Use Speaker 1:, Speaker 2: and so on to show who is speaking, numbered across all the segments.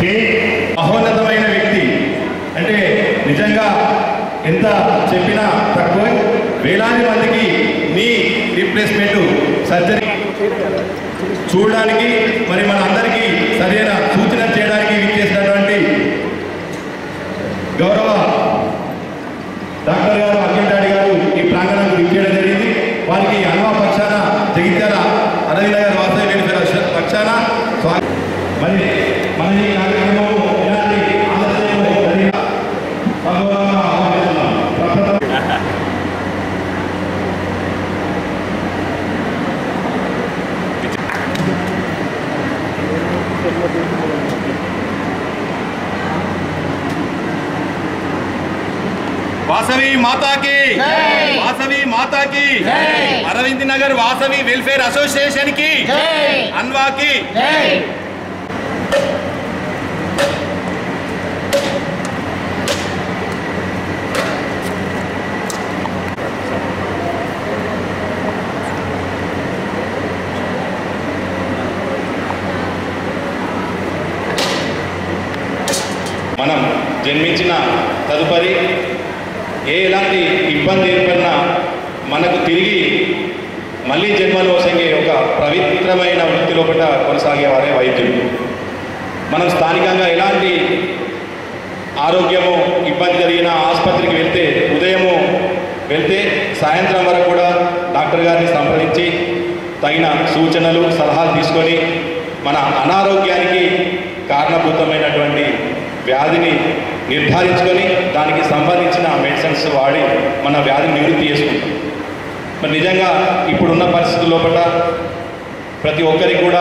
Speaker 1: మహోన్నతమైన వ్యక్తి అంటే నిజంగా ఎంత చెప్పినా తక్కువ వేలాది మందికి నీ రీప్లేస్మెంట్ సర్జరీ చూడడానికి మరి మన అందరికీ సరైన సూచన చేయడానికి విచ్చేసినటువంటి గౌరవ డాక్టర్ గారు అఖిల్ డాడి గారు ఈ ప్రాంగణానికి విచ్చేయడం జరిగింది వారికి అనువా పక్షాన జగిత్యాల అరవింద గారు వాసవి వెల్ఫేర్ పక్షాన స్వాగతం మరి మన ఈ కార్యక్రమం ఇలాంటి ఆలస్యము జరిగిన సగౌరవంగా ఆహ్వానిస్తున్నాం. ప్రప్రథమ
Speaker 2: వాసవి మాతాకి
Speaker 3: జై.
Speaker 2: వాసవి మాతాకి
Speaker 3: జై.
Speaker 2: అరవింద్ నగర్ వాసవి వెల్ఫేర్ అసోసియేషన్ కి
Speaker 3: జై.
Speaker 2: అన్వాకి
Speaker 3: జై
Speaker 2: మనం జన్మించిన తదుపరి ఏ ఎలాంటి ఇబ్బంది ఏర్పడినా మనకు తిరిగి మళ్ళీ జన్మలో వసంగే ఒక పవిత్రమైన వృత్తి లోపల కొనసాగేవారే వైద్యులు మనం స్థానికంగా ఎలాంటి ఆరోగ్యము ఇబ్బంది జరిగిన ఆసుపత్రికి వెళ్తే ఉదయము వెళ్తే సాయంత్రం వరకు కూడా డాక్టర్ గారిని సంప్రదించి తగిన సూచనలు సలహాలు తీసుకొని మన అనారోగ్యానికి కారణభూతమైనటువంటి వ్యాధిని నిర్ధారించుకొని దానికి సంబంధించిన మెడిసిన్స్ వాడి మన వ్యాధిని నివృత్తి చేసుకుంటాం మరి నిజంగా ఇప్పుడున్న పరిస్థితుల లోపల ప్రతి ఒక్కరికి కూడా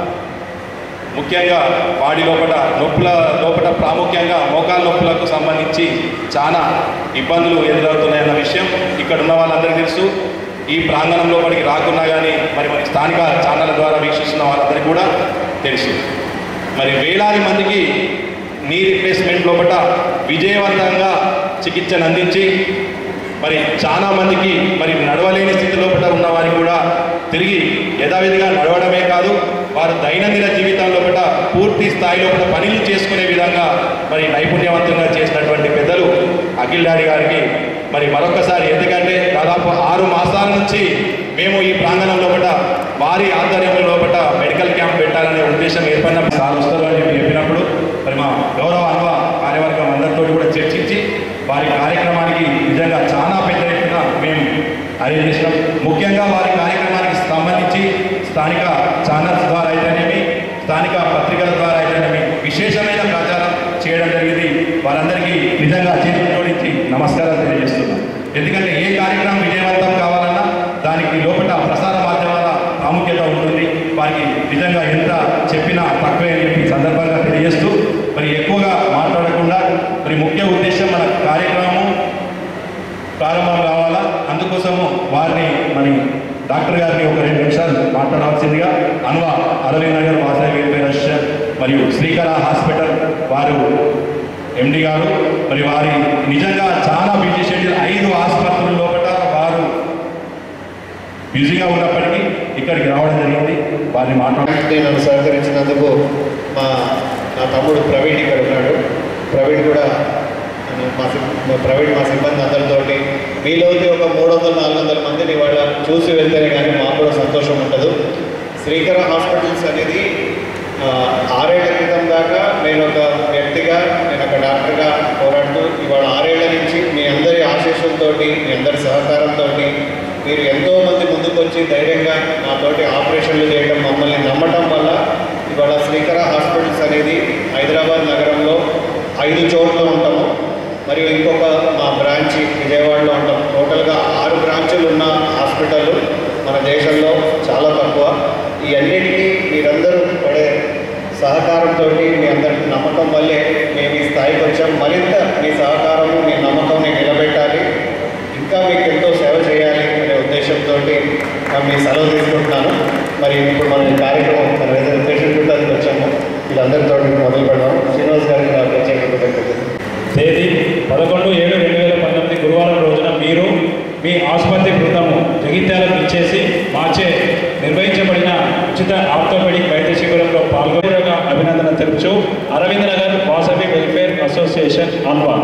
Speaker 2: ముఖ్యంగా బాడీ లోపల నొప్పుల లోపల ప్రాముఖ్యంగా మోకాల నొప్పులకు సంబంధించి చాలా ఇబ్బందులు ఎదురవుతున్నాయన్న విషయం ఇక్కడ ఉన్న వాళ్ళందరికీ తెలుసు ఈ ప్రాంగణం లోపలికి రాకున్నా కానీ మరి మరి స్థానిక ఛానళ్ళ ద్వారా వీక్షిస్తున్న వాళ్ళందరికీ కూడా తెలుసు మరి వేలాది మందికి నీ రిప్లేస్మెంట్ లోపల విజయవంతంగా చికిత్సను అందించి మరి చాలా మందికి మరి నడవలేని స్థితి లోపల ఉన్న వారికి కూడా తిరిగి యథావిధిగా నడవడమే కాదు వారు దైనందిన జీవితం లోపల పూర్తి స్థాయి లోపల పనులు చేసుకునే విధంగా మరి నైపుణ్యవంతంగా చేసినటువంటి పెద్దలు అఖిల్ డాడీ గారికి మరి మరొకసారి ఎందుకంటే దాదాపు ఆరు మాసాల నుంచి మేము ఈ ప్రాంగణం లోపల వారి ఆధ్వర్యంలో లోపల మెడికల్ క్యాంప్ పెట్టాలనే ఉద్దేశం ఏర్పడిన సార్ వస్తారు అని చెప్పి చెప్పినప్పుడు మరి మా గౌరవ అనువ కార్యవర్గం అందరితో కూడా చర్చించి వారి కార్యక్రమానికి నిజంగా చాలా పెద్ద ఎత్తున మేము అరేంజ్ చేసినాం ముఖ్యంగా వారి కార్యక్రమానికి సంబంధించి స్థానిక ఛానల్స్ ద్వారా అయితేనేమి స్థానిక పత్రికల ద్వారా అయితేనేమి విశేషమైన ప్రచారం చేయడం జరిగింది వారందరికీ నిజంగా చేతులు జోడించి నమస్కారాలు తెలియజేస్తున్నాం ఎందుకంటే ఏ కార్యక్రమం విజయవంతం కావాలన్నా దానికి లోపల ప్రసార మాధ్యమాల ప్రాముఖ్యత ఉంటుంది వారికి నిజంగా ఎంత చెప్పినా తక్కువే అని చెప్పి ఈ సందర్భంగా తెలియజేస్తూ మరి ఎక్కువగా మాట్లాడకుండా మరి ముఖ్య ఉద్దేశం మన కార్యక్రమం ప్రారంభం కావాలా అందుకోసము వారిని మరి డాక్టర్ గారిని ఒక రెండు నిమిషాలు మాట్లాడాల్సిందిగా అన్వ అరవింద్ నగర్ వాసవి వెల్ఫేర్ అసోసియేషన్ మరియు శ్రీకళ హాస్పిటల్ వారు ఎండి గారు మరి వారి నిజంగా చాలా బిజీ షెడ్యూల్ ఐదు ఆసుపత్రుల లోపల వారు బిజీగా ఉన్నప్పటికీ ఇక్కడికి రావడం జరిగింది వారిని మాట్లాడ
Speaker 4: నేను నన్ను సహకరించినందుకు మా నా తమ్ముడు ప్రవీణ్ ఇక్కడ ఉన్నాడు ప్రవీణ్ కూడా నేను మా సిబ్- మా ప్రవీణ్ మా సిబ్బంది అందరితోటి మీలోకి ఒక మూడు వందల నాలుగు వందల మందిని వాళ్ళ చూసి వెళ్తేనే కానీ మాకు కూడా సంతోషం ఉండదు శ్రీకర హాస్పిటల్స్ అనేది ఆ, ఆరేళ్ల క్రితం దాకా నేను ఒక వ్యక్తిగా నేను ఒక డాక్టర్గా పోరాడుతూ ఇవాళ ఆరేళ్ల నుంచి మీ అందరి ఆశీస్సులతో మీ అందరి సహకారంతో మీరు ఎంతో మంది ముందుకు వచ్చి ధైర్యంగా నాతోటి ఆపరేషన్లు చేయడం మమ్మల్ని నమ్మటం వల్ల ఇవాళ శ్రీకర హాస్పిటల్స్ అనేది హైదరాబాద్ నగరంలో ఐదు చోట్ల ఉంటాము మరియు ఇంకొక మా బ్రాంచ్ విజయవాడలో ఉంటాం టోటల్గా ఆరు బ్రాంచులు ఉన్న హాస్పిటల్ మన దేశంలో చాలా తక్కువ ఈ అన్నిటికీ మీరందరూ పడే సహకారంతో మీ అందరికి నమ్మకం వల్లే మేము ఈ స్థాయికి వచ్చాం మరింత మీ సహకారము మీ నమ్మకంని నిలబెట్టాలి ఇంకా మీకు ఎంతో సేవ చేయాలి అనే ఉద్దేశంతో మీ సెలవు తీసుకుంటున్నాను మరి ఇప్పుడు మనం ఈ కార్యక్రమం మన ఏదైతే పేషెంట్ చూడడానికి వచ్చామో వీళ్ళందరితో మొదలు పెడదాం శ్రీనివాస్ గారికి నా ప్రత్యేక కృతజ్ఞతలు
Speaker 5: తేదీ పదకొండు ఏడు రెండు వేల పంతొమ్మిది గురువారం రోజున మీరు మీ ఆసుపత్రి బృందము జగిత్యాలకు ఇచ్చేసి మార్చే నిర్వహించబడిన ఉచిత ఆర్థోపెడిక్ వైద్య శిబిరంలో పాల్గొనగా అభినందన తెలుపుచు అరవింద్ నగర్ వాసవి వెల్ఫేర్ అసోసియేషన్ అన్వా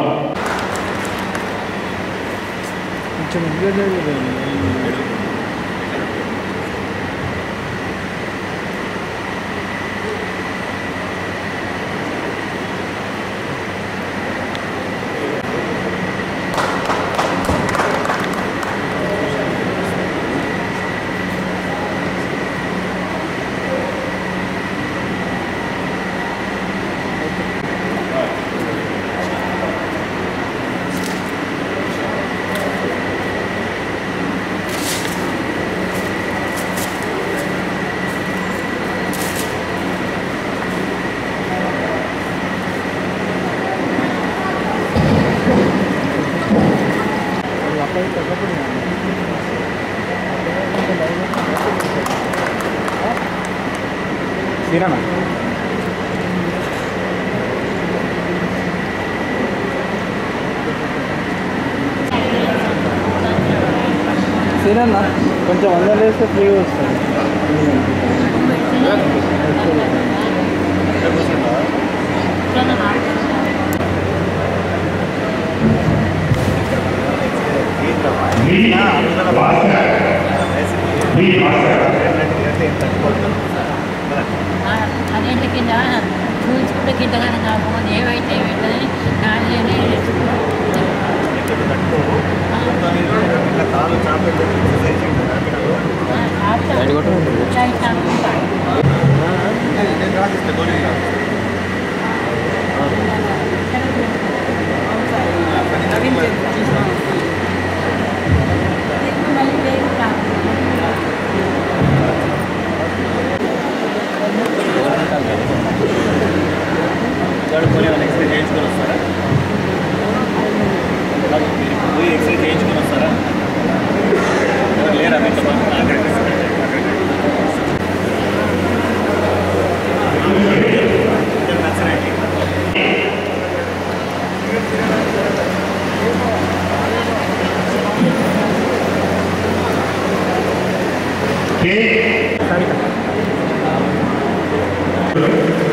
Speaker 3: సీనన్నా కొంచెం అందరు వేస్తే ఫ్రీ వస్తుంది
Speaker 6: అదేంటి కింద చూసుకుంటే కిందగానే కాకపోతే ఏవైతే ఏమైతే నాలుగు
Speaker 1: కే